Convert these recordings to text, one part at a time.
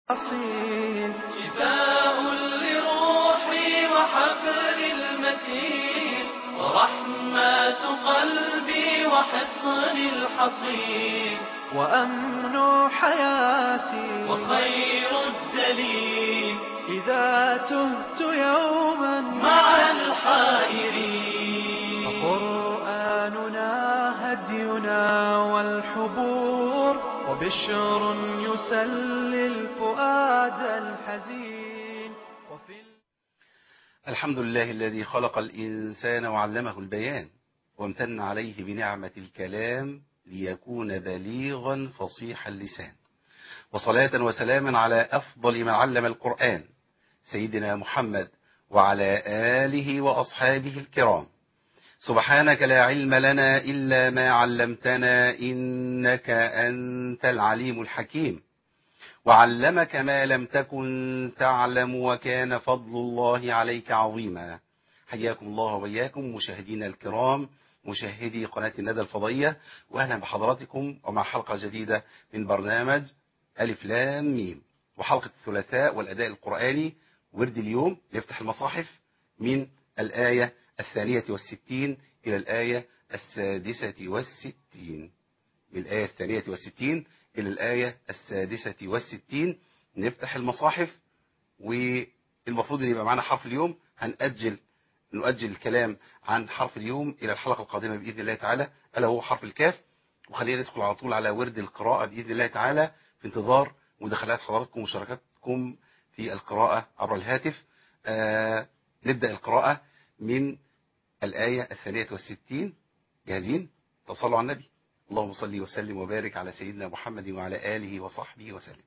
أصيل شفاء لروحي وحبل المتين ورحمة قلبي وحصن الحصين وأمن حياتي وخير الدليل إذا تهت يوما مع الحائرين فقرآننا هدينا والحبور وبشر يسلي الفؤاد الحزين وفي ال- الحمد لله الذي خلق الإنسان وعلمه البيان وامتن عليه بنعمة الكلام ليكون بليغا فصيح اللسان وصلاة وسلاما على أفضل من علم القرآن سيدنا محمد وعلى آله وأصحابه الكرام سبحانك لا علم لنا إلا ما علمتنا إنك أنت العليم الحكيم وعلمك ما لم تكن تعلم وكان فضل الله عليك عظيما حياكم الله وإياكم مشاهدينا الكرام مشاهدي قناة الندى الفضية وأهلا بحضراتكم ومع حلقة جديدة من برنامج ألف لام ميم وحلقة الثلاثاء والأداء القرآني ورد اليوم نفتح المصاحف من الآية الثانية والستين إلى الآية السادسة والستين من الآية الثانية والستين إلى الآية السادسة والستين نفتح المصاحف والمفروض ان يبقى معنا حرف اليوم هنأجل نؤجل الكلام عن حرف اليوم إلى الحلقة القادمة بإذن الله تعالى ألا هو حرف الكاف وخلينا ندخل على طول على ورد القراءة بإذن الله تعالى في انتظار مداخلات حضراتكم ومشاركاتكم في القراءة عبر الهاتف آه نبدأ القراءة من الآية الثانية والستين جاهزين؟ طب صلوا على النبي اللهم صل وسلم وبارك على سيدنا محمد وعلى آله وصحبه وسلم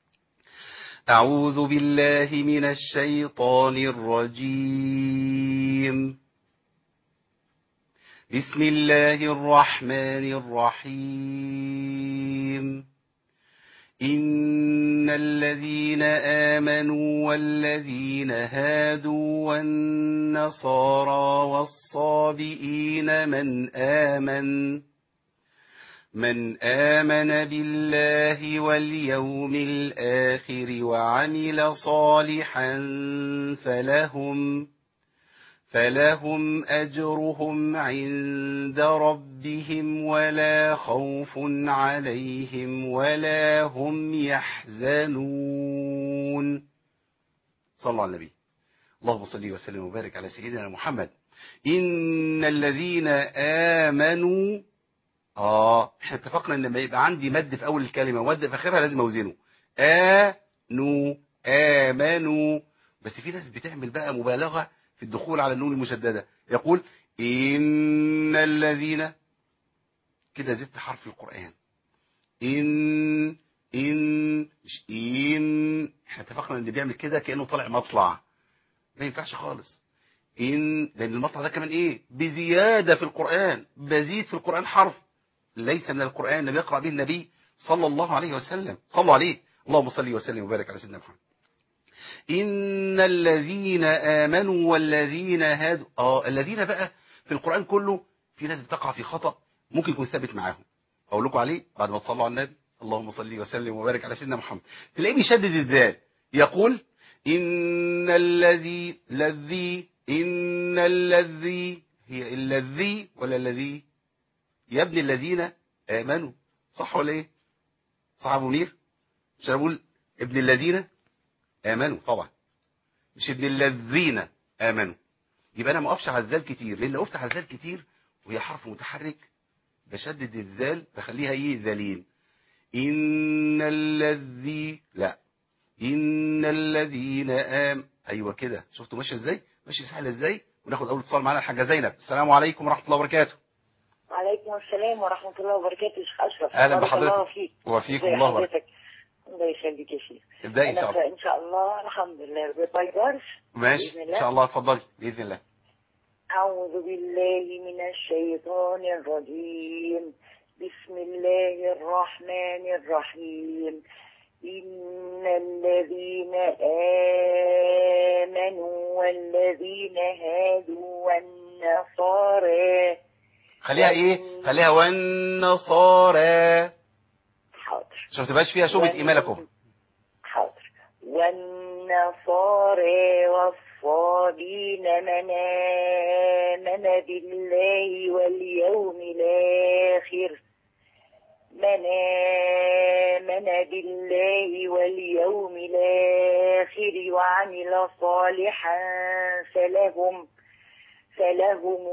أعوذ بالله من الشيطان الرجيم بسم الله الرحمن الرحيم إن الذين آمنوا والذين هادوا والنصارى والصابئين من آمن من آمن بالله واليوم الآخر وعمل صالحا فلهم فلهم أجرهم عند ربهم ولا خوف عليهم ولا هم يحزنون صلوا على النبي اللهم صل وسلم وبارك على سيدنا محمد إن الذين آمنوا آه احنا اتفقنا ان لما يبقى عندي مد في أول الكلمة ومد في آخرها لازم أوزنه آنوا آمنوا بس في ناس بتعمل بقى مبالغة في الدخول على النون المشددة يقول إن الذين كده زدت حرف القرآن إن إن مش إن احنا اتفقنا ان اللي بيعمل كده كأنه طالع مطلع ما ينفعش خالص إن لأن المطلع ده كمان إيه بزيادة في القرآن بزيد في القرآن حرف ليس من القرآن لم يقرأ به النبي صلى الله عليه وسلم صلوا عليه اللهم صل وسلم وبارك على سيدنا محمد إن الذين آمنوا والذين هادوا آه الذين بقى في القرآن كله في ناس بتقع في خطأ ممكن يكون ثابت معاهم أقول لكم عليه بعد ما تصلوا على النبي اللهم صل وسلم وبارك على سيدنا محمد تلاقيه بيشدد الذال يقول إن الذي الذي إن الذي هي الذي ولا الذي يا ابن الذين آمنوا صح ولا إيه صح يا أبو منير مش أنا بقول ابن الذين آمنوا طبعا مش ابن الذين آمنوا يبقى أنا ما أقفش على الذال كتير لأن لو أفتح على الذال كتير وهي حرف متحرك بشدد الذال بخليها ايه ذلين إن الذي لا إن الذين آم أيوة كده شفتوا ماشية إزاي ماشية سهلة إزاي وناخد أول اتصال معانا الحاجة زينب السلام عليكم ورحمة الله وبركاته وعليكم السلام ورحمة الله وبركاته يا شيخ أشرف أهلا بارك بحضرتك. الله فيك وفيكم ازي الله وبركاته حضرتك؟ الله يخليك يا شيخ ابدأي إن شاء أنا الله إن شاء الله الحمد لله ما يقدرش ماشي بإذن إن الله. شاء الله اتفضلي بإذن الله أعوذ بالله من الشيطان الرجيم بسم الله الرحمن الرحيم إن الذين آمنوا والذين هادوا والنصارى خليها إيه خليها والنصارى حاضر عشان ما تبقاش فيها شبهة إيمانكم حاضر والنصارى والصابين من آمن بالله واليوم الآخر من آمن بالله واليوم الآخر وعمل صالحا فلهم فلهم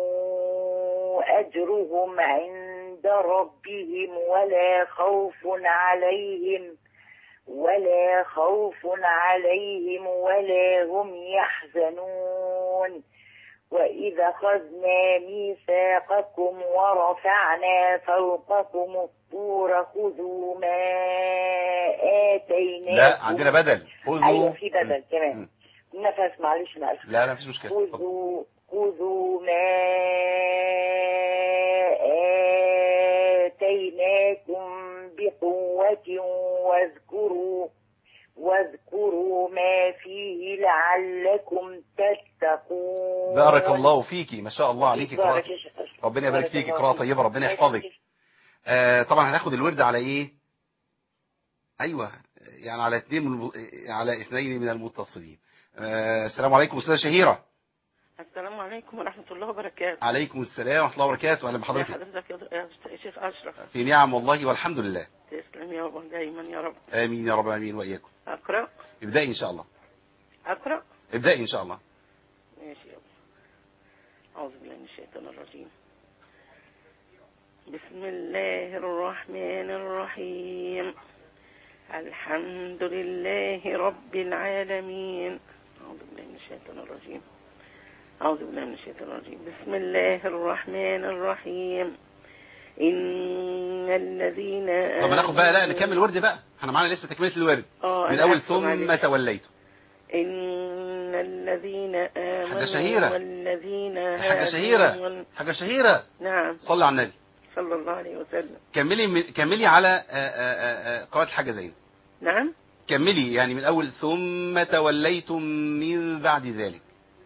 أجرهم عند ربهم ولا خوف عليهم ولا خوف عليهم ولا هم يحزنون وإذا خذنا ميثاقكم ورفعنا فوقكم الطور خذوا ما آتيناكم لا عندنا بدل خذوا أيوة في بدل مم. تمام مم. نفس معلش أنا آسفة. لا لا مفيش مشكلة اتفضل. خذوا خذوا ما آتيناكم بقوة واذكروا واذكروا ما فيه لعلكم تتقون بارك الله فيكي ما شاء الله عليكي بارك قراءة يا شيخ أشرف. ربنا يبارك بارك فيكي الله قراءة فيك. طيبة ربنا يحفظك آه طبعا هناخد الورد على ايه ايوه يعني على اثنين من الم- على اثنين من المتصلين آه السلام عليكم استاذه شهيره السلام عليكم ورحمة الله وبركاته عليكم السلام ورحمه الله وبركاته اهلا يا بحضرتك حضرتك يا يا شيخ أشرف في نعم والله والحمد لله تسلم يا رب دايما يا رب امين يا رب العالمين واياكم أقرأ ابدأي ان شاء الله أقرأ ابدأي ان شاء الله ماشي يا رب أعوذ بالله من الشيطان الرجيم بسم الله الرحمن الرحيم الحمد لله رب العالمين أعوذ بالله من الشيطان الرجيم أعوذ بالله من الشيطان الرجيم بسم الله الرحمن الرحيم إن الذين طب ناخد بقى لا آمنوا- نكمل الورد بقى احنا معانا لسه تكمله الورد آه، من أنا اول آسفة ثم معلش. توليتم إن الذين آمنوا حاجة شهيرة. والذين حاجه هادوا شهيره وال- حاجه شهيره نعم صلي على النبي صلى الله عليه وسلم كملي من- كملي على آه، آه، آه، قراءه الحاجه زينب نعم كملي يعني من اول ثم توليتم من بعد ذلك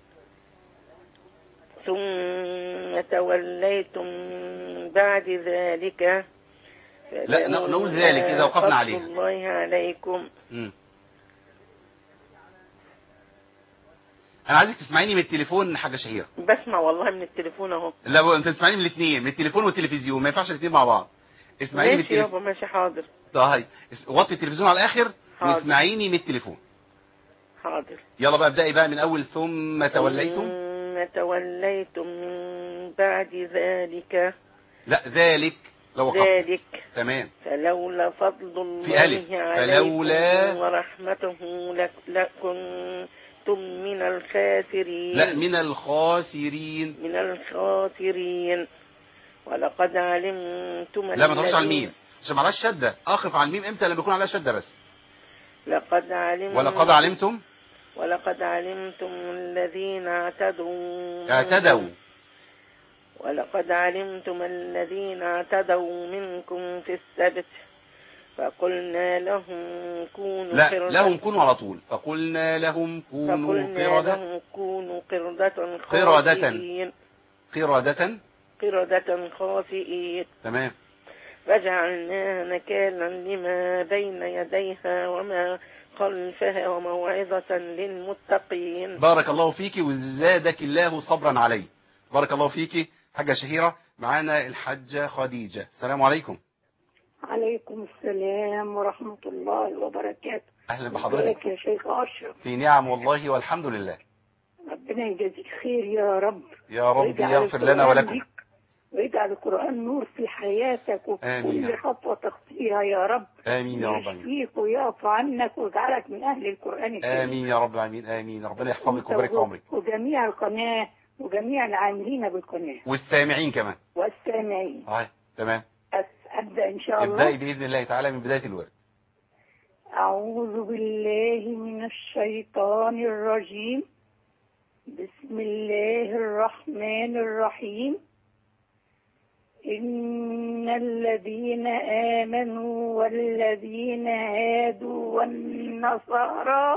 ثم توليتم بعد ذلك لا، ن- نقول ذلك إذا وقفنا فضل عليها. الله عليكم مم. انا عايزك تسمعيني من التليفون حاجه شهيره بسمع والله من التليفون اهو لا بقى انت تسمعيني من الاثنين من التليفون والتلفزيون ما ينفعش الاثنين مع بعض اسمعيني من ماشي يابا التليفون ماشي حاضر طيب اس- وطي التلفزيون على الاخر حاضر. واسمعيني من التليفون حاضر يلا بقى ابدأي بقى من اول ثم توليتم ثم توليتم من بعد ذلك لا ذلك لو وقفت ذلك تمام فلولا فضل الله في ألف. عليكم فلولا- ورحمته لك لكنتم من الخاسرين لا من الخاسرين من الخاسرين ولقد علمتم لا ما تروحش على الذين- الميم عشان معلهاش شده اقف على الميم امتى لما يكون عليها شده بس لقد علمتم ولقد علمتم ولقد علمتم الذين اعتدوا اعتدوا ولقد علمتم الذين اعتدوا منكم في السبت فقلنا لهم كونوا لا قردة لهم كونوا على طول فقلنا لهم كونوا فقلنا قردة لهم كونوا قردة قردة. خاسئين قردة قردة خاسئين تمام فجعلناها نكالا لما بين يديها وما خلفها وموعظة للمتقين بارك الله فيكي وزادك الله صبرا علي بارك الله فيكي حاجة شهيرة معانا الحاجة خديجة السلام عليكم عليكم السلام ورحمة الله وبركاته أهلا بحضرتك ازيك يا شيخ أشرف في نعم والله والحمد لله ربنا يجازيك خير يا رب يا رب ويجعل يغفر لنا القرآن ولكم ليك ويجعل القرآن نور في حياتك وفي آمين. كل خطوة تخطيها يا رب آمين يا رب العالمين يشفيك ويعفو عنك ويجعلك من أهل القرآن الكريم آمين يا رب العالمين آمين ربنا يحفظك ويبارك في عمرك وجميع القناة وجميع العاملين بالقناة والسامعين كمان والسامعين طيب تمام أس- أبدأ إن شاء الله ابدأي بإذن الله تعالى من بداية الورد أعوذ بالله من الشيطان الرجيم بسم الله الرحمن الرحيم إن الذين آمنوا والذين هادوا والنصارى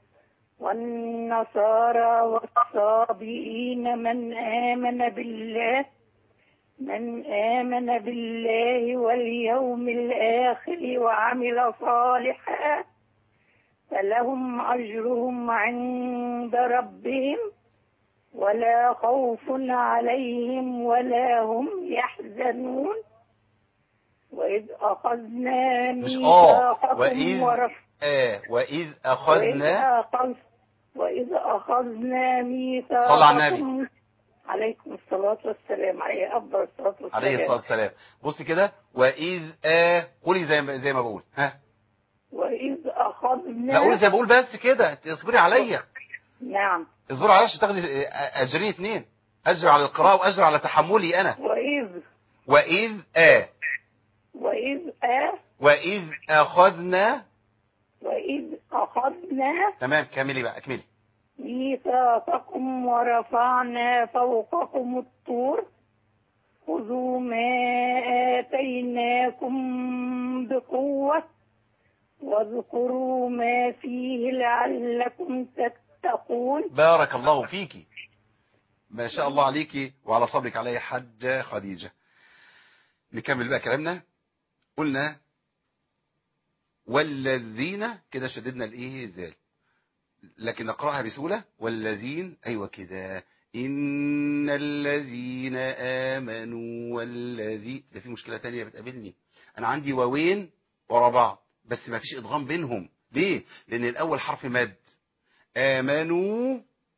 والنصارى والصابئين من آمن بالله من آمن بالله واليوم الآخر وعمل صالحا فلهم أجرهم عند ربهم ولا خوف عليهم ولا هم يحزنون وإذ أخذنا مش آه ميثاقكم وإذ ورف آه وإذ وإذ أخذنا أخذ وإذ أخذنا ميثاقكم صل على النبي. عليكم الصلاة والسلام عليه أفضل الصلاة والسلام عليه الصلاة والسلام بص كده وإذ آه قولي زي ما زي ما بقول ها وإذ أخذنا لا قولي زي ما بقول بس كده اصبري عليا نعم اصبري عليا عشان تاخدي آه، أجرين اتنين أجر على القراءة وأجر على تحملي أنا وإذ وإذ آه وإذ أ وإذ أخذنا وإذ أخذنا تمام كملي بقى اكملي ميثاقكم ورفعنا فوقكم الطور خذوا ما آتيناكم بقوة واذكروا ما فيه لعلكم تتقون بارك الله فيكي ما شاء الله عليكي وعلى صبرك علي حجة خديجة نكمل بقى كلامنا قلنا والذين كده شددنا الايه ذال لكن نقرأها بسهولة والذين ايوه كده ان الذين امنوا والذي ده في مشكلة تانية بتقابلني انا عندي واوين ورا بعض بس ما فيش ادغام بينهم ليه لان الاول حرف مد آمنوا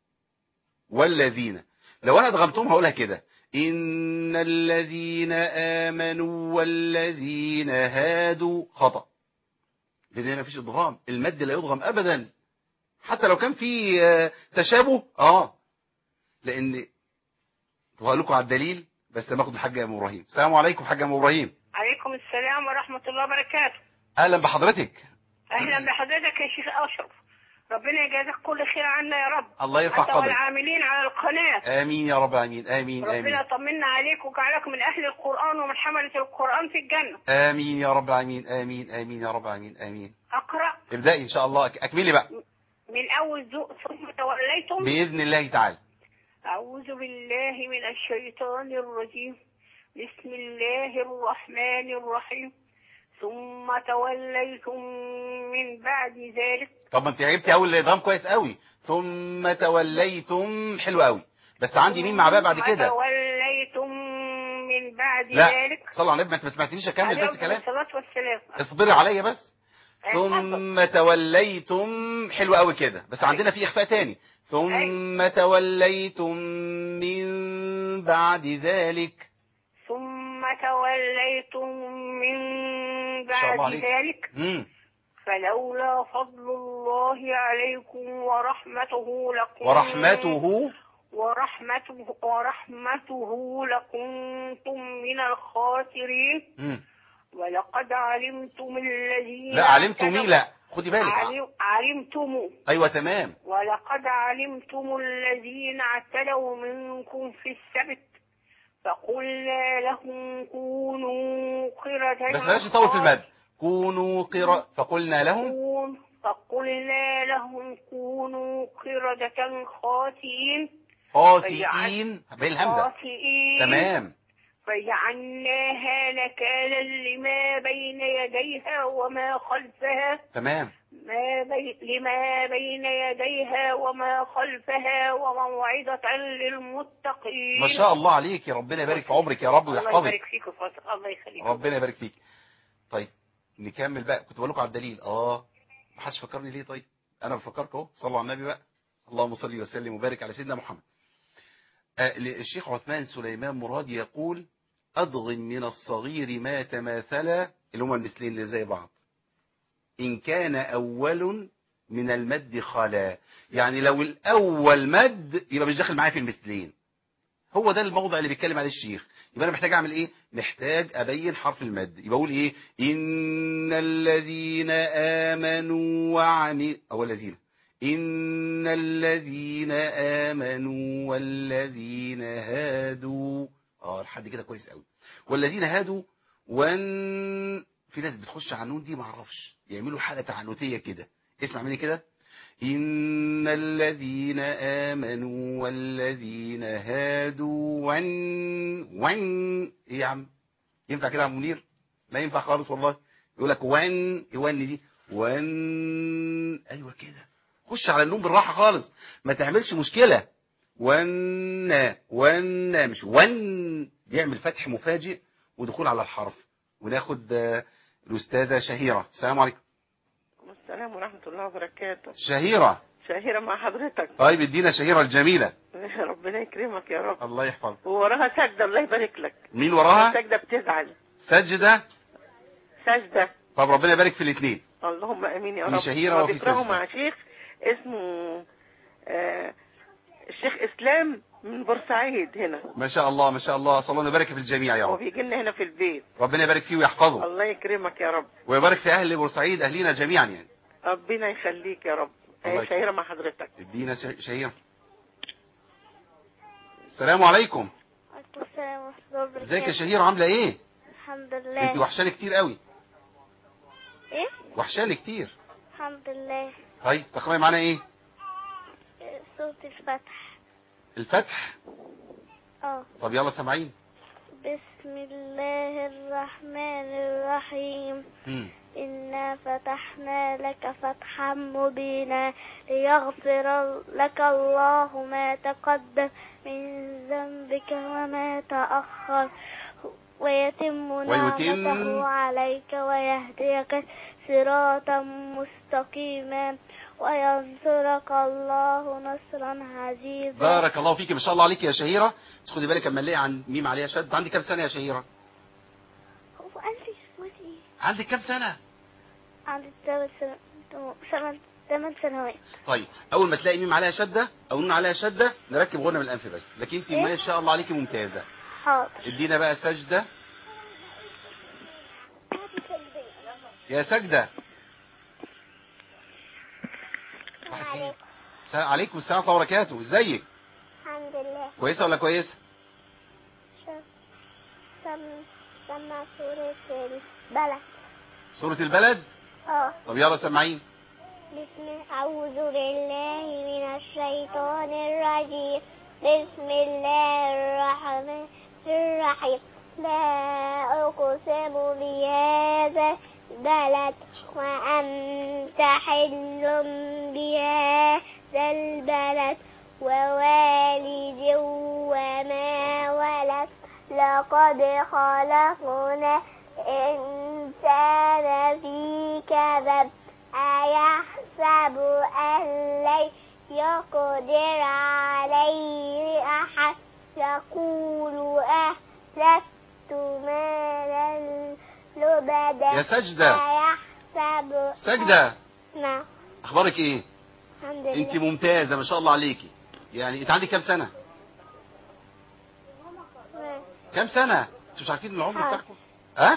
والذين لو أنا ادغمتهم هقولها كده إن الذين آمنوا والذين هادوا خطأ لأن هنا مفيش ادغام المد لا يدغم أبدا حتى لو كان في آه، تشابه اه لأن هقول لكم على الدليل بس لما اخد الحاج ام ابراهيم السلام عليكم حاج ام ابراهيم عليكم السلام ورحمة الله وبركاته اهلا بحضرتك أهلا بحضرتك يا شيخ أشرف ربنا يجازيك كل خير عنا يا رب الله يرفع أنت قدرك والعاملين على القناة امين يا رب امين امين امين ربنا يطمنا عليك وجعلك من أهل القرآن ومن حملة القرآن في الجنة امين يا رب امين امين امين يا رب امين امين أقرأ ابدأي ان شاء الله اكملي بقى من أول ذوق ثم توليتم باذن الله تعالى أعوذ بالله من الشيطان الرجيم بسم الله الرحمن الرحيم ثم توليتم من بعد ذلك طب ما انت جبتي اول الادغام كويس قوي ثم توليتم حلو قوي بس عندي مين مع بقى بعد ثم كده توليتم من بعد لا ذلك صلى على النبي ما انت ما سمعتنيش اكمل عليه بس كلام الصلاة والسلام اصبري عليا بس اتفضل. ثم توليتم حلو قوي كده بس عندنا في اخفاء تاني ثم توليتم من بعد ذلك ثم توليتم من شاء الله بعد عليك. ذلك مم. فلولا فضل الله عليكم ورحمته لكم ورحمته ورحمته ورحمته لكنتم من الخاسرين مم. ولقد علمتم الذين لا علمتم اعتدوا- مين لا خدي بالك علم علمتم ايوه تمام ولقد علمتم الذين اعتدوا منكم في السبت فقلنا لهم كونوا قردة بس بلاش نطول في المد كونوا قراء فقلنا لهم كون- فقلنا لهم كونوا قردة خاسئين خاسئين بالهمزة خاسئين تمام فجعلناها نكالا لما بين يديها وما خلفها تمام ما بي... لما بين يديها وما خلفها وموعظة للمتقين ما شاء الله عليك يا ربنا يبارك في عمرك يا رب الله ويحفظك يبارك فيك وفضل. الله يخليك ربنا يبارك فيك طيب نكمل بقى كنت بقول لكم على الدليل اه ما حدش فكرني ليه طيب انا بفكركم اهو صلوا على النبي بقى اللهم صل وسلم وبارك على سيدنا محمد آه الشيخ عثمان سليمان مراد يقول أضغم من الصغير ما تماثل اللي هما المثلين اللي زي بعض إن كان أول من المد خلا يعني لو الأول مد يبقى مش داخل معايا في المثلين هو ده الموضع اللي بيتكلم عليه الشيخ يبقى أنا محتاج أعمل إيه محتاج أبين حرف المد يبقى أقول إيه إن الذين آمنوا وعملوا أو الذين إن الذين آمنوا والذين هادوا اه لحد كده كويس قوي والذين هادوا وان في ناس بتخش على النون دي ما اعرفش يعملوا حاله تعنتيه كده اسمع مني كده إن الذين آمنوا والذين هادوا وان وان إيه يا عم ينفع كده يا عم منير ما ينفع خالص والله يقول لك وان وان دي وان أيوة خش على النون بالراحة خالص ما تعملش مشكلة ون ون مش ون بيعمل فتح مفاجئ ودخول على الحرف وناخد آه، الأستاذة شهيرة السلام عليكم السلام ورحمة الله وبركاته شهيرة شهيرة مع حضرتك طيب ادينا شهيرة الجميلة ربنا يكرمك يا رب الله يحفظك ووراها سجدة الله يبارك لك مين وراها سجدة بتزعل سجدة سجدة طب ربنا يبارك في الاثنين اللهم امين يا في رب شهيرة هما وفي بيقرأوا سجدة. مع شيخ اسمه آه الشيخ اسلام من بورسعيد هنا ما شاء الله ما شاء الله صلى الله يبارك في الجميع يا هو رب بيجي لنا هنا في البيت ربنا يبارك فيه ويحفظه الله يكرمك يا رب ويبارك في أهل بورسعيد أهلنا جميعا يعني ربنا يخليك يا رب الله آه، يكرمك. شهيرة مع حضرتك ادينا ش- شهيرة السلام عليكم عليكم السلام ورحمة الله وبركاته ازيك يا شهيرة عاملة ايه الحمد انت لله وحشاني كتير قوي ايه وحشاني كتير الحمد لله طيب تقرأي معانا ايه صوت الفتح الفتح اه طب يلا سامعين بسم الله الرحمن الرحيم مم. إنا فتحنا لك فتحا مبينا ليغفر لك الله ما تقدم من ذنبك وما تأخر ويتم ويتم- نعمته عليك ويهديك صراطا مستقيما وينصرك الله نصرا عزيزا بارك الله فيك ما شاء الله عليك يا شهيرة بس خدي بالك اما نلاقي عن ميم عليها شد عندك كام سنة يا شهيرة هو أنت اسمتي عندك كام سنة عندي ثمان سنوات ثمان ثمان سنوات طيب اول ما تلاقي ميم عليها شدة او نون عليها شدة نركب غنى من الانف بس لكن انت ما شاء الله عليك ممتازة حاضر ادينا بقى سجدة يا سجدة راحت فين؟ السلام عليكم السلام ورحمة الله وبركاته ازيك الحمد لله كويسة ولا كويسة شوف سم سمع سورة البلد سورة البلد اه طب يلا سمعين بسم أعوذ بالله من الشيطان الرجيم بسم الله الرحمن الرحيم لا أقسم بهذا البلد وأنت حل بهذا البلد ووالد وما ولد لقد خلقنا الإنسان في كبد أيحسب أن لن يقدر عليه أحد يقول أهلكت مالا لبدا يا سجدة أيحسب سجدة نعم اخبارك ايه الحمد لله انت ممتازة ما شاء الله عليكي يعني انت عندك كام سنة كام سنة انتوا مش عارفين العمر آه. بتاعكم ها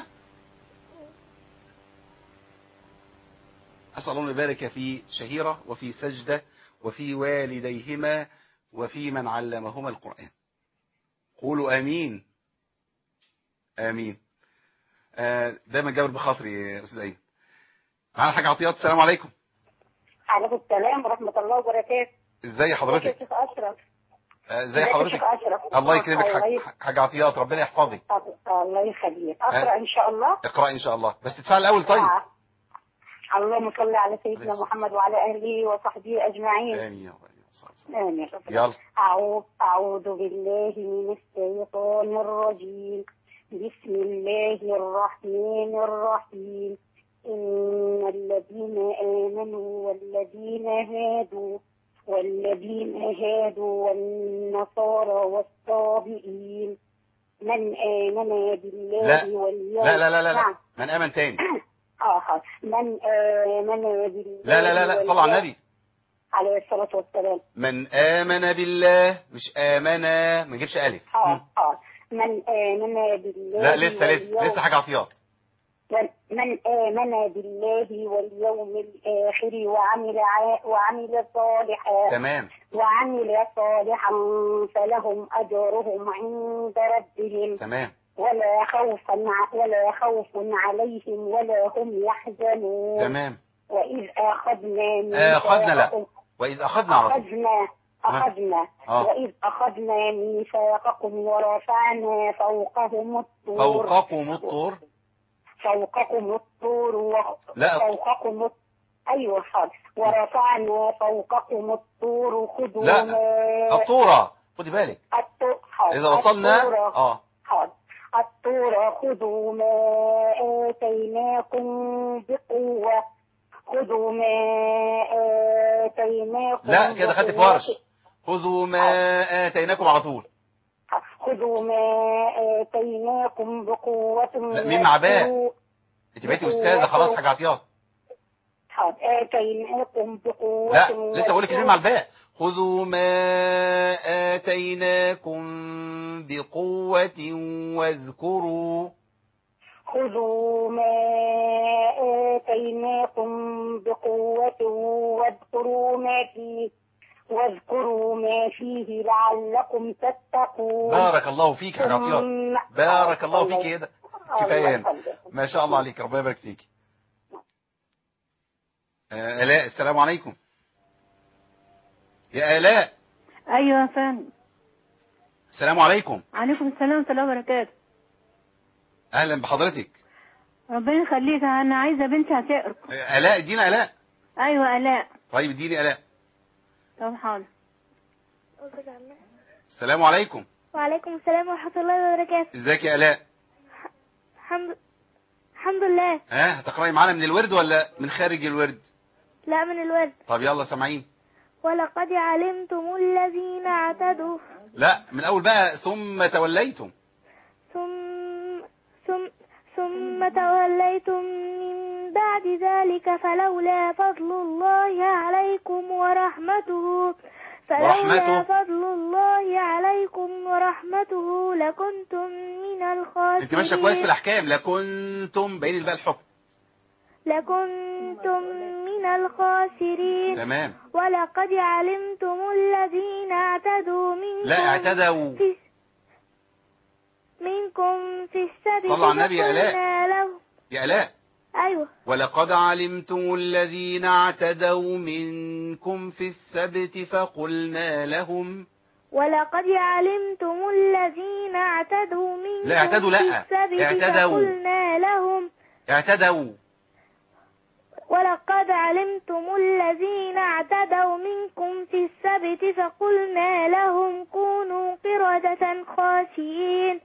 أسأل الله أن يبارك في شهيرة وفي سجدة وفي والديهما وفي من علمهما القرآن قولوا آمين آمين آه، دايما جابر بخاطري يا أستاذ أيمن معانا حاجة عطيات السلام عليكم عليكم السلام ورحمة الله وبركاته ازاي يا حضرتك شيخ أشرف آه، ازاي ازيك يا حضرتك شيخ أشرف الله يكرمك الله حاج- يخ- حاجة عطيات ربنا يحفظك الله يخليك أقرأ إن شاء الله اقرأي إن شاء الله بس تدفع الأول طيب آه. اللهم صل على سيدنا عليه محمد وعلى أهله وصحبه أجمعين آمين يا رب العالمين. آمين رب يلا أعوذ, أعوذ بالله من الشيطان الرجيم بسم الله الرحمن الرحيم إن الذين آمنوا والذين هادوا والذين هادوا والنصارى والصابئين من آمن بالله لا. واليوم لا لا لا لا, لا. نعم. من آمن تاني آخر من آمن بالله لا لا لا لا صلى على واليوم- النبي عليه الصلاة والسلام من آمن بالله مش آمنا ما نجيبش ألف اه مم. اه من آمن بالله لا لسه لسه واليوم- لسه حاجة عطيات من آمن بالله واليوم الآخر وعمل ع- وعمل صالحا تمام وعمل صالحا فلهم أجرهم عند ربهم تمام ولا خوف ع- ولا خوف عليهم ولا هم يحزنون تمام وإذ أخذنا آه، أخذنا لا. ميثاقكم- وإذ أخذنا على طول أخذنا أخذنا آه. وإذ أخذنا ميثاقكم ورفعنا فوقهم الطور فوقكم الطور فوقكم الطور و... لا. فوقكم الط- أيوة حاضر ورفعنا فوقكم الطور خذوا لا ما الطورة خدي بالك الطور حاضر إذا وصلنا الطور اه حاضر الطور خذوا ما آتيناكم بقوة خذوا ما آتيناكم لا كده خدت في بقوة. ورش خذوا ما آتيناكم على طول خذوا ما آتيناكم بقوة لا، مين مع باء؟ واذكروا- انت بقيتي أستاذة خلاص حاجة عطيات حاضر آتيناكم بقوة لا لسه بقول لك واذكروا- مع الباء خذوا ما آتيناكم بقوة واذكروا خذوا ما آتيناكم بقوة واذكروا ما فيه واذكروا ما فيه لعلكم تتقون بارك الله فيك يا حاجة عطيات ثم- بارك الله فيك ايه ده كفاية الله يعني. يخليك. ما شاء الله عليك ربنا يبارك فيك آه، آلاء السلام عليكم يا آلاء ايوه يا فندم السلام عليكم عليكم السلام ورحمه الله وبركاته أهلا بحضرتك ربنا يخليك انا عايزه بنتي هتقرا آه، آلاء ادينا آلاء ايوه الاء طيب اديني آلاء طب حاضر السلام عليكم وعليكم السلام ورحمة الله وبركاته ازيك يا آلاء الحمد الحمد لله ها هتقرأي معانا من الورد ولا من خارج الورد لا من الورد طب يلا سامعين ولقد علمتم الذين اعتدوا لا من اول بقى ثم توليتم ثم ثم ثم توليتم من بعد ذلك فلولا فضل الله عليكم ورحمته فلولا ورحمته. فضل الله عليكم ورحمته لكنتم من الخاسرين انت ماشيه كويس في الاحكام لكنتم باين بقى الحكم لكنتم من الخاسرين تمام ولقد علمتم الذين اعتدوا منكم لا اعتدوا في منكم في السبت صلوا على النبي يا آلاء. فقلنا له يا آلاء أيوة ولقد علمتم الذين اعتدوا منكم في السبت فقلنا لهم ولقد علمتم الذين اعتدوا منكم لا، اعتدوا لا. في السبت اعتدوا. فقلنا لهم اعتدوا ولقد علمتم الذين اعتدوا منكم في السبت فقلنا لهم كونوا قردة خاسئين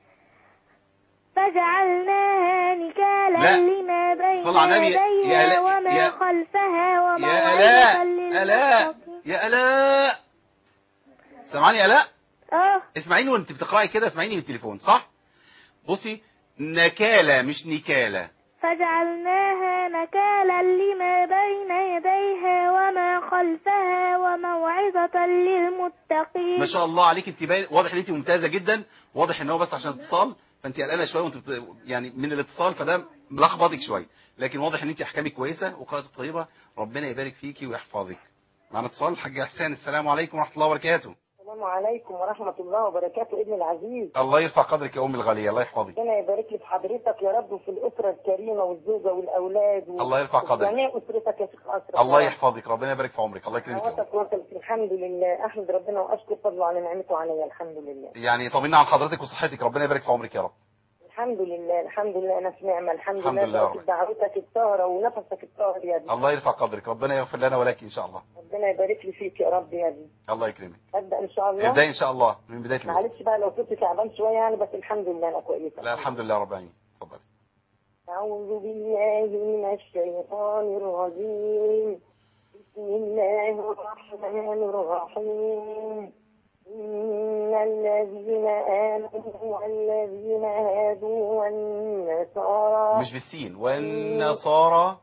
فجعلناها نكالا لا. لما بين صل على النبي. يا يديها آلاء. وما يا- خلفها يا وموعظة آلاء آلاء للمتقين يا آلاء سامعاني يا آلاء اه اسمعيني وانت بتقرأي كده اسمعيني من التليفون صح بصي نكالة مش نكالة فجعلناها نكالا لما بين يديها وما خلفها وموعظة للمتقين ما شاء الله عليك انت باين واضح ان انت ممتازه جدا واضح ان هو بس عشان اتصال فانت قلقانه شويه وانت بت... يعني من الاتصال فده ملخبطك شويه لكن واضح ان انت احكامك كويسه وقراءتك طيبه ربنا يبارك فيكي ويحفظك معنا اتصال الحاج احسان السلام عليكم ورحمه الله وبركاته السلام عليكم ورحمة الله وبركاته ابن العزيز الله يرفع قدرك يا ام الغاليه الله يحفظك ربنا يبارك لي في حضرتك يا رب وفي الأسرة الكريمة والزوجة والأولاد و... الله يرفع قدرك. جميع أسرتك يا شيخ أشرف الله يحفظك ربنا يبارك في عمرك الله يكرمك يا رب. دعواتك وصلت الحمد لله أحمد ربنا وأشكر فضله على نعمته علي الحمد لله يعني طمنا عن حضرتك وصحتك ربنا يبارك في عمرك يا رب الحمد لله الحمد لله أنا في نعمة الحمد, الحمد لله لله بقت رب. دعوتك الطاهرة ونفسك الطاهر يا ابني الله يرفع قدرك ربنا يغفر لنا ولك ان شاء الله ربنا يبارك لي فيك يا رب يا ابني الله يكرمك أبدأ إن شاء الله ابدا ان شاء الله من بدايه الوقت معلش بقى لو صوتي تعبان شوية يعني بس الحمد لله أنا كويسة لا الحمد لله رب العالمين اتفضل أعوذ بالله من الشيطان الرجيم بسم الله الرحمن الرحيم إن الذين آمنوا والذين هادوا والنصارى مش بالسين والنصارى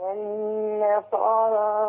والنصارى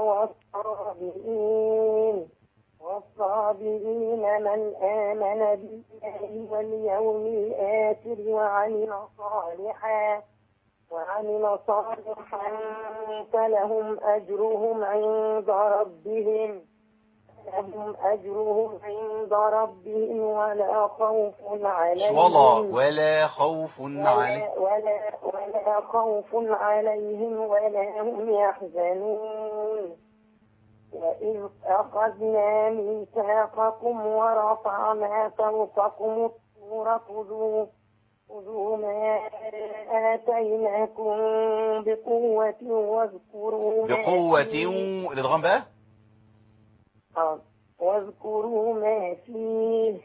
والصابئين والصابئين من آمن بالله واليوم الآخر وعمل صالحا وعمل صالحا فلهم أجرهم عند ربهم لهم أجرهم عند ربهم ولا خوف مش عليهم ولا ولا خوف عليهم ولا, ولا, ولا خوف عليهم ولا هم يحزنون وإذ أخذنا ميثاقكم ورفعنا فوقكم الطور خذوا خذوا ما آتيناكم بقوة واذكروا ما بقوة فيه الادغام بقى آه. واذكروا ما فيه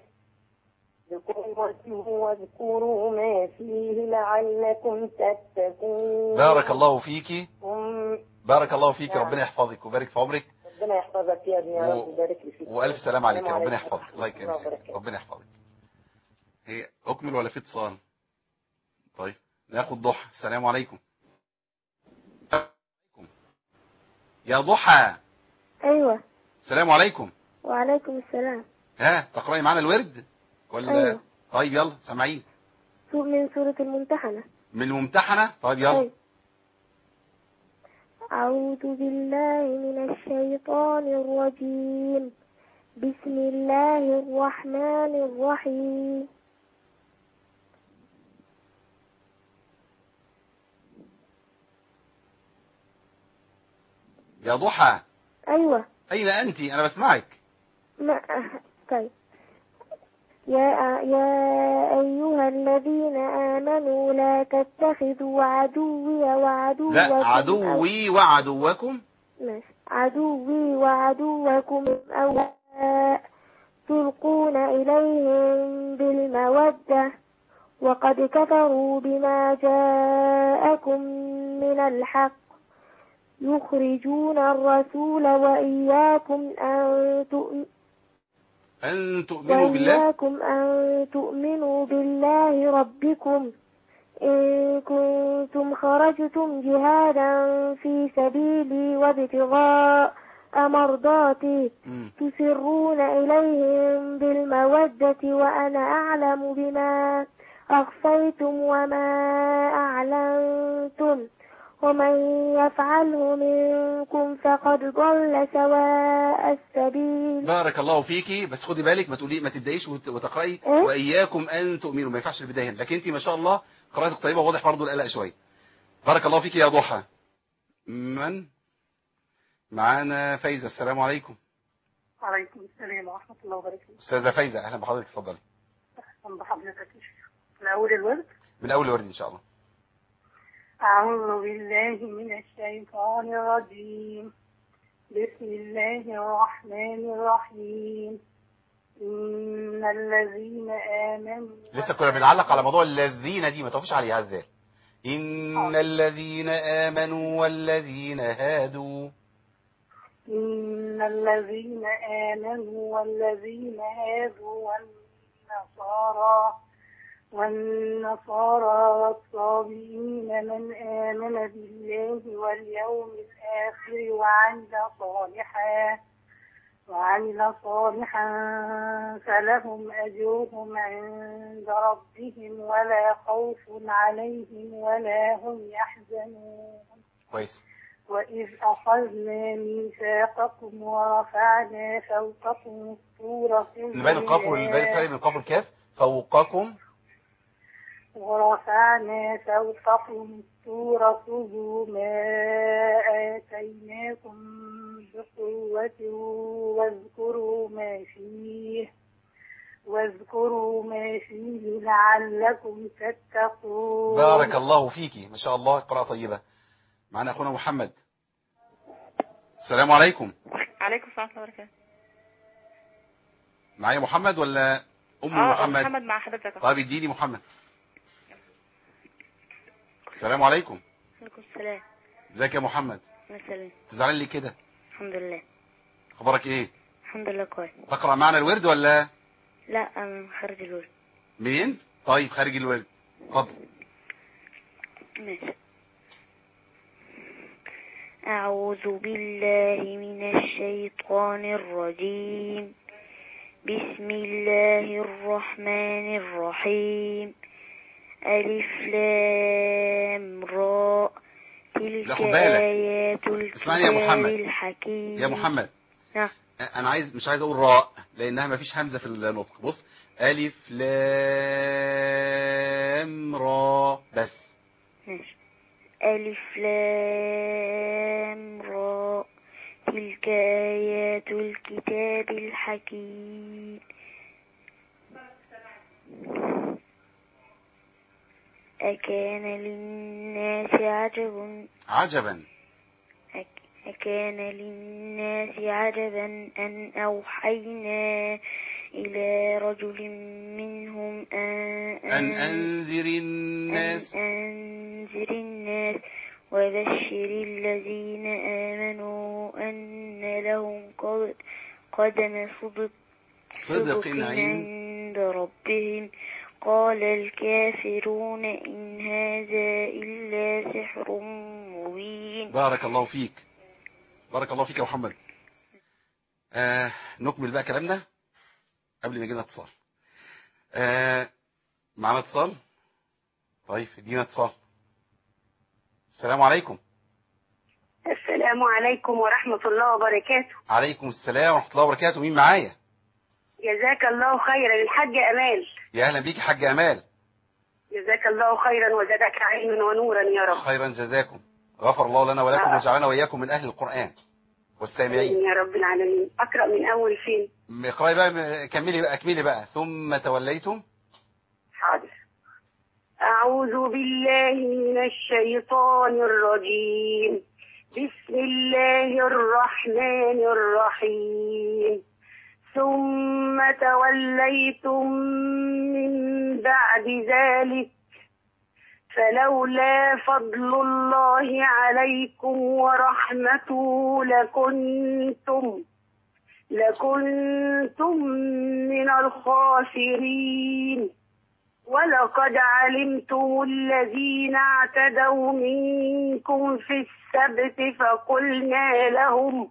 بقوة واذكروا ما فيه لعلكم تتقون بارك الله فيكي ثم بارك الله فيك نعم. ربنا يحفظك ويبارك في عمرك ربنا يحفظك يا ابني يا و- رب ويبارك لي فيك والف سلام عليك السلام ربنا عليكم يحفظك الله ورحمة يكرمك وبركاته. ربنا يحفظك هي اكمل ولا في اتصال طيب ناخد ضحى السلام عليكم السلام عليكم. يا ضحى أيوة السلام عليكم وعليكم السلام ها تقرأي معانا الورد ولا أيوة. طيب يلا سامعين سوء من سورة الممتحنة من الممتحنة طيب يلا أيوة. أعوذ بالله من الشيطان الرجيم بسم الله الرحمن الرحيم يا ضحى أيوة أين أنت أنا بسمعك ما طيب يا يا أيها الذين آمنوا لا تتخذوا عدوي وعدوكم لا عدوي وعدوكم ماشي. عدوي وعدوكم أولياء تلقون إليهم بالمودة وقد كفروا بما جاءكم من الحق يخرجون الرسول وإياكم أن تؤمنوا أن تؤمنوا بالله وإياكم أن تؤمنوا بالله ربكم إن كنتم خرجتم جهادا في سبيلي وابتغاء مرضاتي مم. تسرون إليهم بالمودة وأنا أعلم بما أخفيتم وما أعلنتم ومن يفعله منكم فقد ضل سواء السبيل بارك الله فيكي بس خدي بالك ما تقولي ما تبدايش وت- وتقراي إيه؟ واياكم ان تؤمنوا ما ينفعش البدايه هنا. لكن انت ما شاء الله قراءتك طيبه واضح برضه القلق شويه بارك الله فيكي يا ضحى من معانا فايزه السلام عليكم وعليكم السلام ورحمة الله وبركاته استاذه فايزه اهلا بحضرتك اتفضلي أهلا بحضرتك يا شيخ الأول الورد من اول ورد ان شاء الله أعوذ بالله من الشيطان الرجيم بسم الله الرحمن الرحيم إن الذين آمنوا لسه كنا بنعلق على موضوع الذين دي ما توقفش عليها ازاي ان الذين امنوا والذين هادوا إن الذين آمنوا والذين هادوا والنصارى والنصارى والصابئين من آمن بالله واليوم الآخر وعمل صالحا وعمل صالحا فلهم أجرهم عند ربهم ولا خوف عليهم ولا هم يحزنون كويس وإذ أخذنا ميثاقكم ورفعنا فوقكم الطور نبين القاف والبين الفرق بين القاف والكاف فوقكم ورفعنا فوقكم الطور خذوا ما آتيناكم بقوة واذكروا ما فيه واذكروا ما فيه لعلكم تتقون بارك الله فيكي ما شاء الله قراءة طيبة معنا أخونا محمد السلام عليكم عليكم السلام ورحمة الله وبركاته معايا محمد ولا أم اه محمد محمد مع حضرتك طيب اديني محمد السلام عليكم عليكم السلام ازيك يا محمد مثلا تزعل لي كده الحمد لله اخبارك ايه الحمد لله كويس تقرأ معنا الورد ولا لا أنا خارج الورد مين طيب خارج الورد اتفضل ماشي أعوذ بالله من الشيطان الرجيم بسم الله الرحمن الرحيم ألف لام راء تلك لا، خد بالك. آيات اسمعني يا الكتاب محمد. الحكيم يا محمد نعم انا عايز مش عايز اقول راء لانها ما فيش همزه في النطق بص الف لام را بس ماشي ألف لام راء تلك آيات الكتاب الحكيم أكان للناس عجب عجبا أك- أكان للناس عجبا أن أوحينا إلى رجل منهم أن, أن أنذر الناس أن أنذر الناس وبشر الذين آمنوا أن لهم قد- قدم صدق صدق عند عند ربهم قال الكافرون إن هذا إلا سحر مبين بارك الله فيك بارك الله فيك يا محمد آه نكمل بقى كلامنا قبل ما يجينا اتصال آه معانا اتصال طيب ادينا اتصال السلام عليكم السلام عليكم ورحمة الله وبركاته عليكم السلام ورحمة الله وبركاته مين معايا جزاك الله خيرا الحاج أمال يا اهلا بيك يا حاج امال جزاك الله خيرا وزادك علما ونورا يا رب خيرا جزاكم غفر الله لنا ولكم آه. وجعلنا واياكم من اهل القرآن والسامعين آمين يا رب العالمين أقرأ من أول فين اقراي بقى كملي بقى اكملي بقى ثم توليتم حاضر أعوذ بالله من الشيطان الرجيم بسم الله الرحمن الرحيم ثم توليتم من بعد ذلك فلولا فضل الله عليكم ورحمته لكنتم لكنتم من الخاسرين ولقد علمتم الذين اعتدوا منكم في السبت فقلنا لهم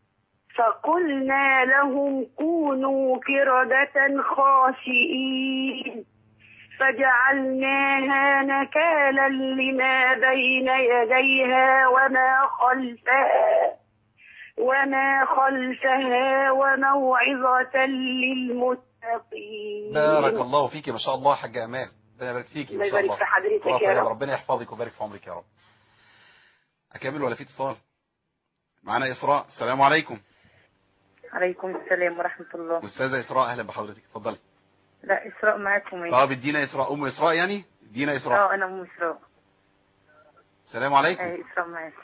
فقلنا لهم كونوا كردة خاسئين فجعلناها نكالا لما بين يديها وما خلفها وما خلفها وموعظة للمتقين بارك الله فيك ما شاء الله يا حاج امال ربنا يبارك فيك ما الله شاء يبارك الله في حضرتك الله يا طيب. رب. ربنا يحفظك ويبارك في عمرك يا رب اكمل ولا في اتصال معانا اسراء السلام عليكم عليكم السلام ورحمة الله استاذه اسراء اهلا بحضرتك اتفضلي لا إسراء معاكم ايه طب ادينا اسراء ام اسراء يعني ادينا اسراء اه أنا أم إسراء السلام عليكم أي إسراء معاكم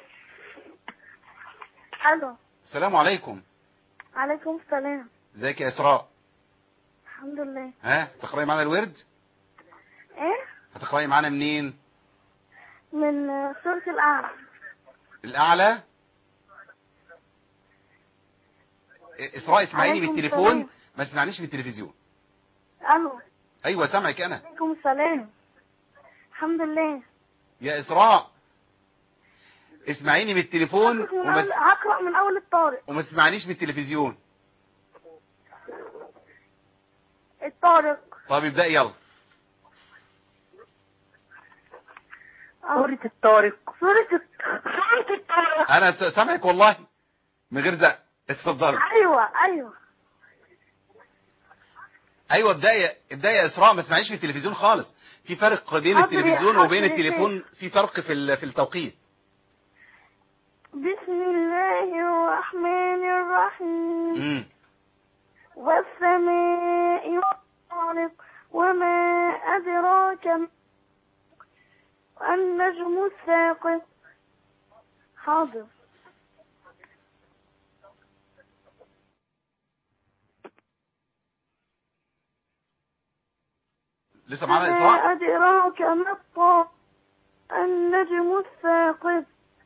ألو السلام عليكم عليكم السلام ازيك يا اسراء الحمد لله ها تقراي معانا الورد إيه هتقراي معانا منين من آه، سورة الأعلى الاعلى اسراء اسمعيني عليكم بالتليفون السلام. ما تسمعنيش بالتلفزيون ألو ايوه سامعك انا عليكم السلام الحمد لله يا اسراء اسمعيني بالتليفون من وما أول هقرأ من أول الطارق وما تسمعنيش بالتلفزيون الطارق طب ابدأي يلا سورة الطارق سورة الط- سورة الطارق انا س- سامعك والله من غير زق اتفضلي أيوة أيوة ايوه ابدأي ابدأي يا اسراء ما تسمعيش بالتلفزيون خالص في فرق بين حاضر يا- التلفزيون حاضر وبين يا التليفون في فرق في ال- في التوقيت بسم الله الرحمن الرحيم امم والسماء والطارق وما أدراك ما- النجم الثاقب حاضر لسه معانا وما اسراء أدراك ما الطارق النجم الثاقب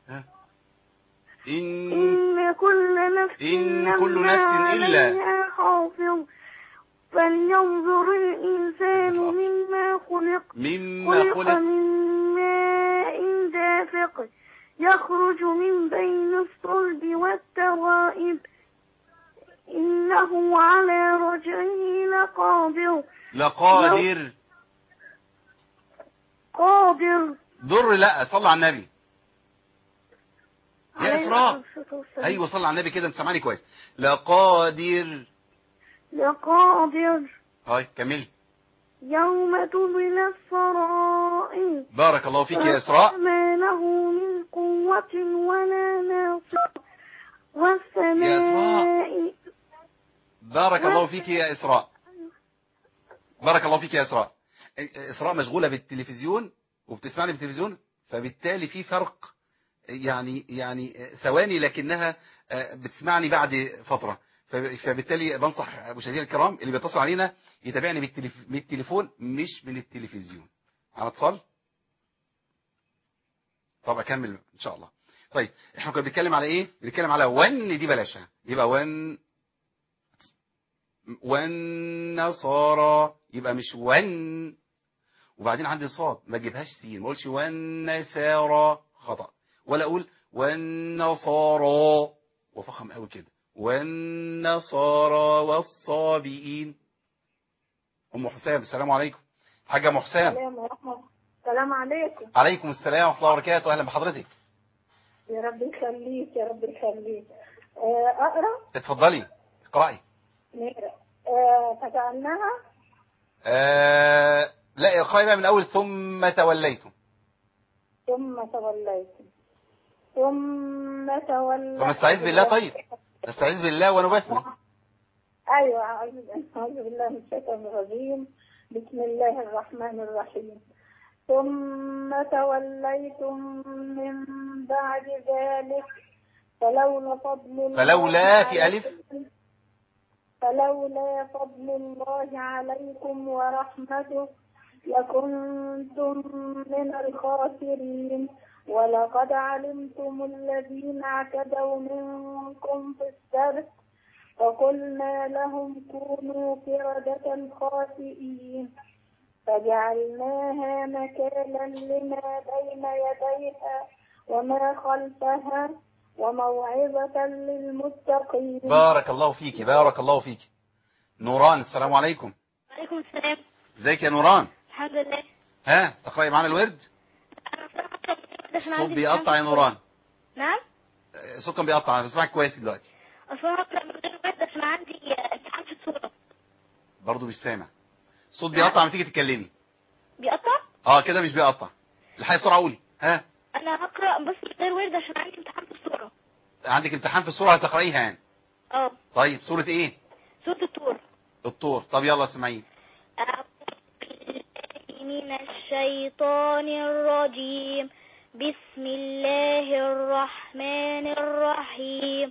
ان إن كل نفس إن كل لما نفس إلا- عليها حافظ فلينظر الإنسان مما خلق مما خلق خلق من ماء دافق يخرج من بين الصلب والترائب إنه على رجعه لقادر لقادر قادر ضر لا صلى على النبي يا عليه اسراء الصلاة والسلام. ايوه صلى على النبي كده انت سامعني كويس لقادر لقادر هاي كملي يوم تبلى السرائر بارك الله فيك يا اسراء ما له من قوة ولا ناصر والسماء بارك الله فيك يا إسراء بارك الله فيك يا إسراء إسراء مشغولة بالتلفزيون وبتسمعني بالتلفزيون فبالتالي في فرق يعني يعني ثواني لكنها آه، بتسمعني بعد فترة فب- فبالتالي بنصح مشاهدينا الكرام اللي بيتصل علينا يتابعني بالتليف- من التليفون مش من التلفزيون على اتصال طب اكمل ان شاء الله طيب احنا كنا بنتكلم على ايه بنتكلم على ون دي بلاشها يبقى ون والنصارى يبقى مش ون وبعدين عندي صاد ما اجيبهاش سين ما اقولش والنسارى خطأ ولا اقول والنصارى وفخم قوي كده والنصارى والصابئين ام حسام السلام عليكم حاجه ام حسام سلام ورحمة السلام عليكم عليكم السلام ورحمه الله وبركاته اهلا بحضرتك يا رب يخليك يا رب يخليك آه، أقرأ اتفضلي اقراي نقرأ آه، فتعناها آه لا اقراي بقى من اول ثم توليتم ثم توليتم ثم توليتم طب نستعيذ بالله طيب نستعيذ بالله ونبسمل أيوة أعوذ أعوذ بالله من الشيطان الرجيم بسم الله الرحمن الرحيم ثم توليتم من بعد ذلك فلولا فضل الله فلولا في ألف؟ عليكم- فلولا فضل الله عليكم ورحمته لكنتم من الخاسرين ولقد علمتم الذين اعتدوا منكم في السبت فقلنا لهم كونوا قردة خاسئين فجعلناها مكانا لما بين يديها وما خلفها وموعظة للمتقين بارك الله فيك بارك الله فيك نوران السلام عليكم وعليكم السلام ازيك يا نوران الحمد لله ها تقرأي معانا الورد الصوت بيقطع يا نوران نعم الصوت كان بيقطع انا بسمعك كويس دلوقتي اصلا هقرا من غير ورد عشان عندي امتحان في الصوره برضه مش سامع الصوت بيقطع لما تيجي تتكلمي بيقطع اه كده مش بيقطع الحقيقة بسرعة قولي ها انا هقرا بس من غير ورد عشان عندي امتحان في الصوره عندك امتحان في السورة هتقرأيها يعني اه طيب سورة ايه سوره الطور الطور طب يلا اسمعين أعوذ بالله من الشيطان الرجيم بسم الله الرحمن الرحيم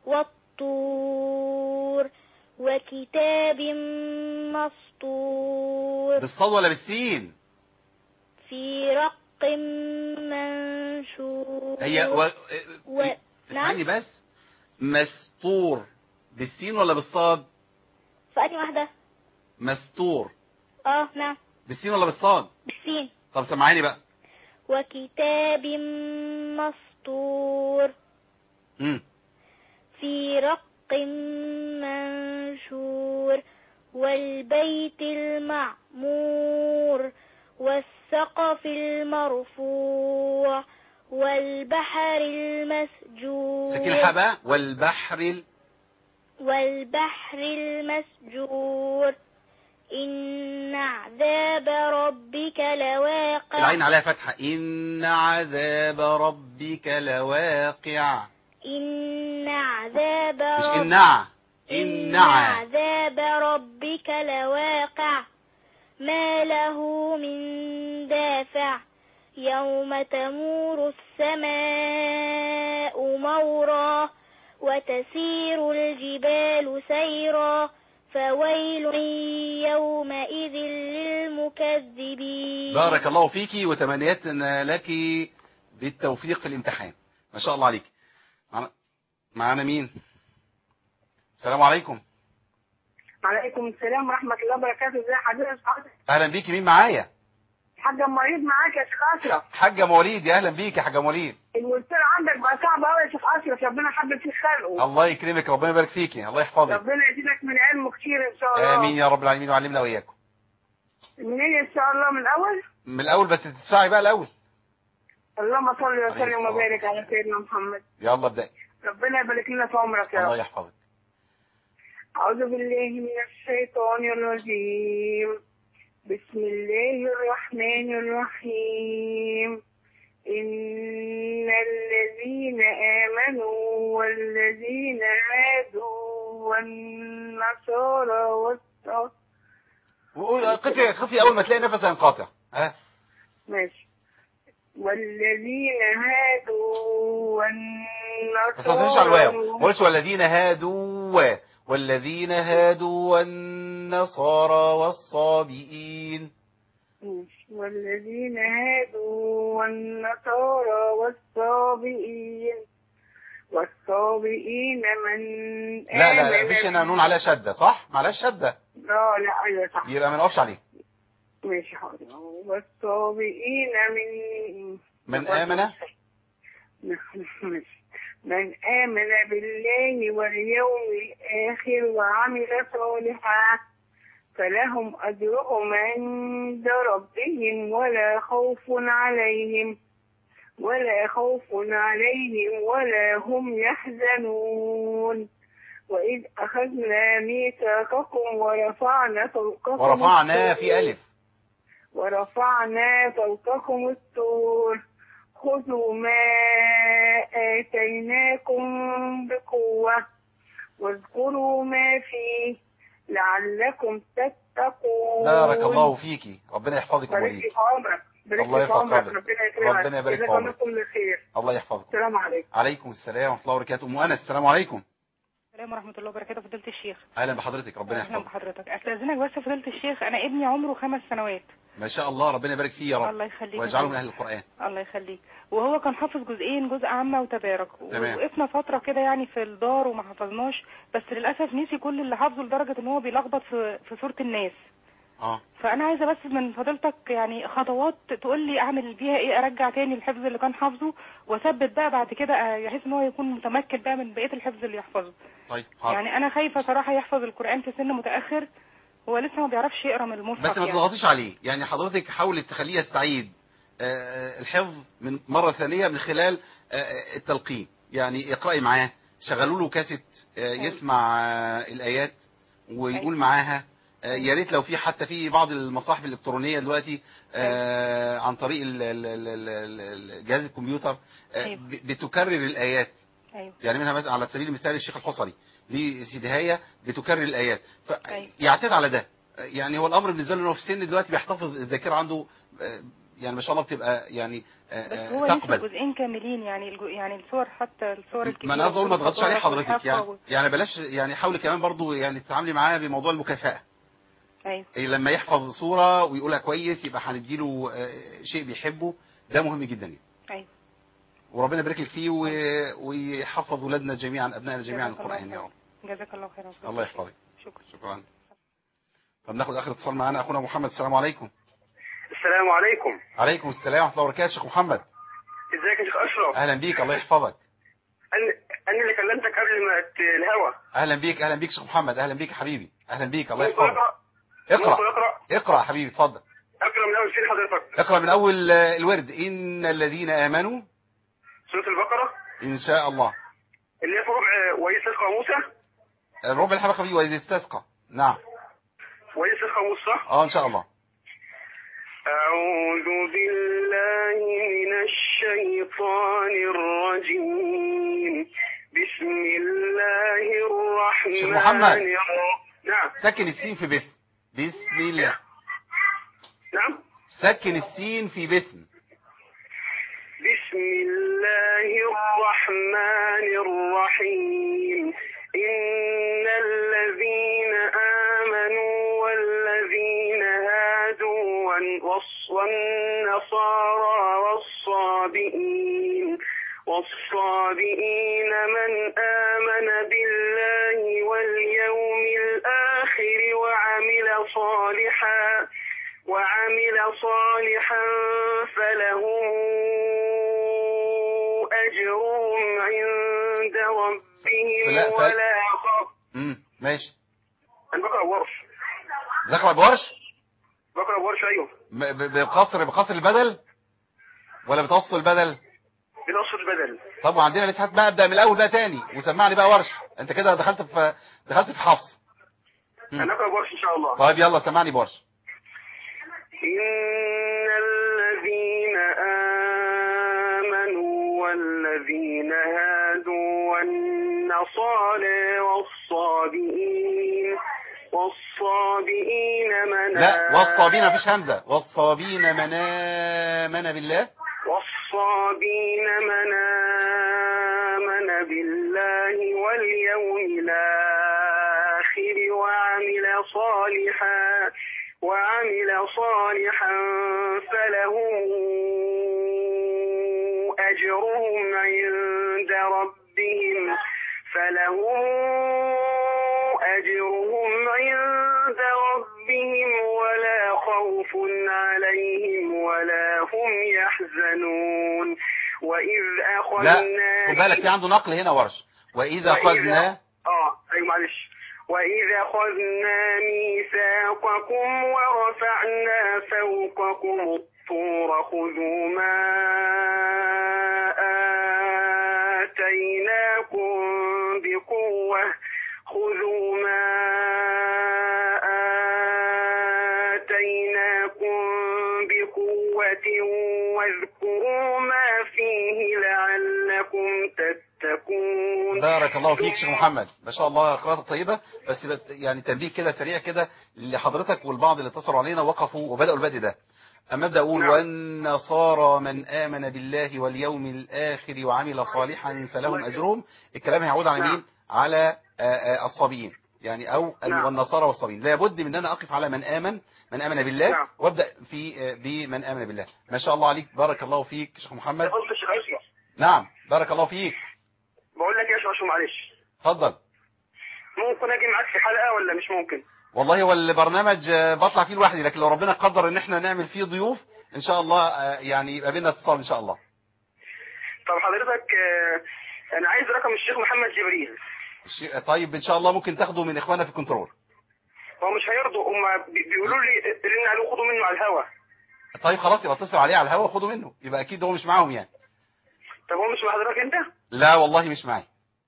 والطور وكتاب مسطور بالصاد ولا بالسين في رق منشور هي و... و... اسمعني بس مستور بالسين ولا بالصاد فأني واحدة مستور اه نعم بالسين ولا بالصاد بالسين طب سمعيني بقى وكتاب مسطور امم في رق منشور والبيت المعمور والسقف المرفوع والبحر المسجور سكين الحباء والبحر ال... والبحر المسجور إن عذاب ربك لواقع العين عليها فتحة إن عذاب ربك لواقع إن عذاب مش رب- إنع إن إنع عذاب ربك لواقع ما له من دافع يوم تمور السماء مورا وتسير الجبال سيرا فويل يومئذ للمكذبين بارك الله فيكي وتمنياتنا لك بالتوفيق في الامتحان ما شاء الله عليك معنا, معنا مين السلام عليكم وعليكم السلام ورحمة الله وبركاته ازي حضرتك اهلا بيكي مين معايا حاجة مريض معاك يا شيخ أشرف حاجة مواليد يا اهلا بيكي يا حاجة مواليد المستشفى عندك بقى صعب قوي يا شيخ أشرف ربنا حبب فيك خلقه الله يكرمك ربنا يبارك فيكي الله يحفظك ربنا يزيدك من علمه كتير إن شاء الله امين يا رب العالمين وعلمنا واياكم منين إن شاء الله من الأول من الاول بس تدفعي بقى الاول اللهم صل عليه وسلم الصلاة وبارك على سيدنا محمد يلا ابدأي ربنا يبارك لنا في عمرك يا الله رب يحفظك أعوذ بالله من الشيطان الرجيم بسم الله الرحمن الرحيم إن الذين آمنوا والذين هادوا والنصارى والص- وقول- قفي قفي اول ما تلاقي نفس هينقطع ها ماشي والذين هادوا بس ما تقولش على الواو ما والنصارى تقولش والذين هادوا والذين هادوا والنصارى والصابئين والذين هادوا والنصارى والصابئين والصابئين من لا لا لا آمن مفيش هنا نون عليها شدة صح معلهاش شدة اه لا ايوه صح يبقى ما نقفش عليه ماشي حاضر والصابئين من من آمن ماشي. من آمن بالله واليوم الآخر وعمل صالحا فلهم أجرهم عند ربهم ولا خوف عليهم ولا خوف عليهم ولا هم يحزنون وإذ أخذنا ميثاقكم ورفعنا فوقكم ورفعنا الطور- في ألف ورفعنا فوقكم الطور خذوا ما آتيناكم بقوة واذكروا ما فيه لعلكم تتقون بارك الله فيكي ربنا يحفظك بارك ويعينك في عمرك بارك الله في يحفظ عمرك قدرك. ربنا يكرمك ربنا يبارك في جزاك عمرك. الله كل خير الله يحفظك السلام عليكم عليكم السلام ورحمة الله وبركاته أم أنس السلام عليكم السلام ورحمة الله وبركاته فضيلة الشيخ أهلا بحضرتك ربنا أهلا يحفظك بحضرتك أستاذنك بس فضيلة الشيخ أنا ابني عمره خمس سنوات ما شاء الله ربنا يبارك فيه يا رب الله يخليك ويجعله من أهل القرآن الله يخليك وهو كان حافظ جزئين جزء عامة وتبارك تمام. وقفنا فترة كده يعني في الدار وما حفظناش بس للأسف نسي كل اللي حافظه لدرجة إن هو بيلخبط في في سورة الناس اه فأنا عايزة بس من فضيلتك يعني خطوات تقول لي أعمل بيها إيه أرجع تاني الحفظ اللي كان حافظه وأثبت بقى بعد كده آه، بحيث إن هو يكون متمكن بقى من بقية الحفظ اللي يحفظه طيب حاضر يعني أنا خايفة صراحة يحفظ القرآن في سن متأخر هو لسه ما بيعرفش يقرا من المصحف بس ما يعني. تضغطيش عليه يعني حضرتك حاولي تخليه يستعيد آه، الحفظ من مرة ثانية من خلال آه، التلقين يعني اقرأي معاه شغلوا له كاسيت آه، يسمع آه، الآيات ويقول معاها آه، يا ريت لو في حتى في بعض المصاحف الإلكترونية دلوقتي آه، عن طريق ال- ال- ال- ال- ال- جهاز الكمبيوتر آه، أيوة. ب- بتكرر الآيات أيوه يعني منها مثلا على سبيل المثال الشيخ الحصري ليه سيدهاية بتكرر الآيات أيوة. فيعتاد على ده يعني هو الأمر بالنسبة له إنه في السن دلوقتي بيحتفظ الذاكرة عنده آه، يعني ما شاء الله بتبقى يعني آه، بس آه، هو لسه تقبل جزئين كاملين يعني الجو يعني الصور حتى الصور الكبيرة ما انا قصدي اقول ما تغطيش عليه حضرتك والحفظ يعني وال- يعني بلاش يعني حاولي كمان برضو يعني تتعاملي معاه بموضوع المكافأة أيوه إيه لما يحفظ صورة ويقولها كويس يبقى هنديله آه، شيء بيحبه ده مهم جدا يعني أيوه وربنا يبارك لك فيه و- ويحفظ ولادنا جميعا ابنائنا جميعا جزاك الله القرآن يا رب خيرا. جزاك الله خيرا الله يحفظك شكرا شكرا طب ناخد اخر اتصال معانا اخونا محمد السلام عليكم السلام عليكم عليكم السلام ورحمه الله وبركاته شيخ محمد ازيك يا شيخ اشرف اهلا بيك الله يحفظك انا انا اللي كلمتك قبل ما ت- الهوا اهلا بيك اهلا بيك شيخ محمد اهلا بيك يا حبيبي اهلا بيك الله ممكن يحفظك اقرا اقرا ممكن اقرا اقرا يا حبيبي اتفضل اقرا من اول فين حضرتك اقرا من اول آه، الورد ان الذين امنوا سوره البقره ان شاء الله اللي هي في ربع وإذ استسقى موسى الربع الحلقه فيه واذا استسقى نعم وإذ استسقى موسى صح اه ان شاء الله أعوذ بالله من الشيطان الرجيم بسم الله الرحمن شيخ محمد. الرحيم نعم سكن السين في باسم بسم الله نعم سكن السين في باسم بسم الله الرحمن الرحيم إن الذين آمنوا والذين هادوا والن- والص- والنصارى والصابئين والصابئين من آمن بالله واليوم الآخر وعمل صالحا وعمل صالحا فلهم أجرهم عند ربهم فلا- ف- ولا خوف امم ماشي أنا بقرأ ورش ذاكره بورش بقرأ ورش أيوه م- ب- بقصر بقصر البدل ولا بتوسط البدل بنص البدل طب وعندنا لسه بقى ابدا من الاول بقى تاني وسمعني بقى ورش انت كده دخلت في دخلت في حفص أنا بقرأ ورش إن شاء الله طيب يلا سمعني بورش إن الذين آمنوا والذين هادوا والنصارى والصابئين والصابئين من لا والصابين مفيش همزه والصابين من امن بالله والص صالحا وعمل صالحا فلهم أجرهم عند ربهم فلهم أجرهم عند ربهم ولا خوف عليهم ولا هم يحزنون وإذ لا أخذنا خد بالك في عنده نقل هنا ورش وإذا وإذا- أخذنا اه ايوه معلش وإذا أخذنا ميثاقكم ورفعنا فوقكم الطور خذوا ما آتيناكم بقوة خذوا ما آتيناكم بقوة واذكروا ما فيه لعلكم تتقون بارك الله فيك شيخ محمد ما شاء الله قراءتك طيبة بس بت- يعني تنبيه كده سريع كده لحضرتك والبعض اللي اتصلوا علينا وقفوا وبدأوا البدء ده أما أبدأ أقول والنصارى من آمن بالله واليوم الآخر وعمل صالحا فلهم أجرهم الكلام هيعود على مين على آه، آه، الصابئين يعني أو نعم. والنصارى والصابئين لابد من أن أنا أقف على من آمن من آمن بالله نعم. وابدأ في آه، بمن آمن بالله ما شاء الله عليك بارك الله فيك شيخ محمد قلت الشيخ أشرف نعم بارك الله فيك بقول لك يا شيخ أشرف معلش اتفضل ممكن أجي معاك في حلقة ولا مش ممكن؟ والله هو البرنامج آه، بطلع فيه لوحدي لكن لو ربنا قدر ان احنا نعمل فيه ضيوف ان شاء الله آه، يعني يبقى بينا اتصال ان شاء الله طب حضرتك آه، أنا عايز رقم الشيخ محمد جبريل الشيء- طيب ان شاء الله ممكن تاخده من اخواننا في الكنترول هو مش هيرضوا هم بي- بيقولوا لي رن عليه خدوا منه على الهوا طيب خلاص يبقى اتصل عليه على الهواء وخده منه يبقى اكيد هو مش معاهم يعني طب هو مش مع حضرتك أنت؟ لا والله مش معي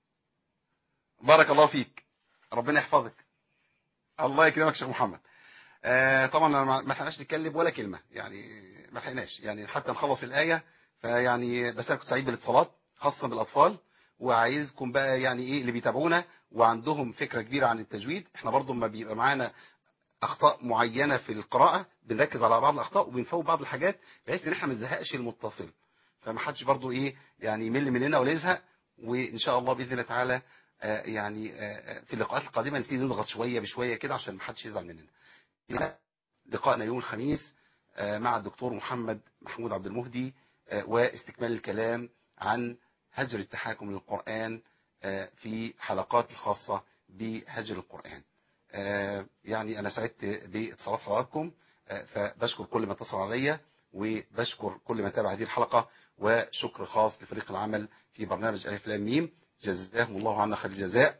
بارك الله فيك ربنا يحفظك الله يكرمك يا شيخ محمد آه طبعا أنا ما ما لحقناش نتكلم ولا كلمه يعني ما لحقناش يعني حتى نخلص الايه فيعني بس انا كنت سعيد بالاتصالات خاصه بالاطفال وعايزكم بقى يعني ايه اللي بيتابعونا وعندهم فكره كبيره عن التجويد احنا برضو ما بيبقى معانا اخطاء معينه في القراءه بنركز على بعض الاخطاء وبنفوت بعض الحاجات بحيث ان احنا ما نزهقش المتصل فما حدش برضو ايه يعني يمل مننا ولا يزهق وان شاء الله باذن الله تعالى آه، يعني آه، آه، في اللقاءات القادمه نبتدي نضغط شويه بشويه كده عشان ما حدش يزعل مننا لقائنا يوم الخميس آه، مع الدكتور محمد محمود عبد المهدي آه، واستكمال الكلام عن هجر التحاكم للقرآن آه، في حلقات خاصة بهجر القرآن آه، يعني أنا سعدت باتصالات حضراتكم آه، فبشكر كل من اتصل عليا وبشكر كل من تابع هذه الحلقة وشكر خاص لفريق العمل في برنامج ألف لام ميم جزاهم الله عنا خير الجزاء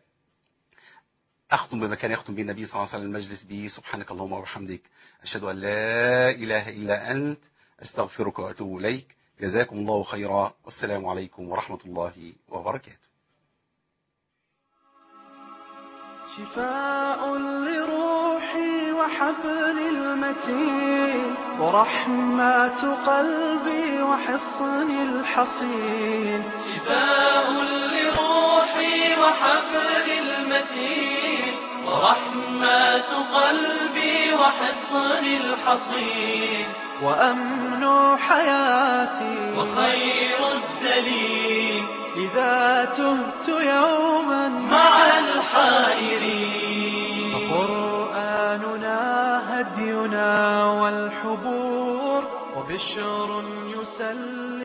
أختم بما كان يختم به النبي صلى الله عليه وسلم المجلس به سبحانك اللهم وبحمدك أشهد أن لا إله إلا أنت أستغفرك وأتوب إليك جزاكم الله خيرا والسلام عليكم ورحمة الله وبركاته شفاء لروحي وحبل المتين ورحمة قلبي وحصن الحصين شفاء لروحي وحبل المتين ورحمة قلبي وحصن الحصين وأمن حياتي وخير الدليل إذا تهت يوما مع الحائرين فقرآننا هدينا والحبور وبشر يسلم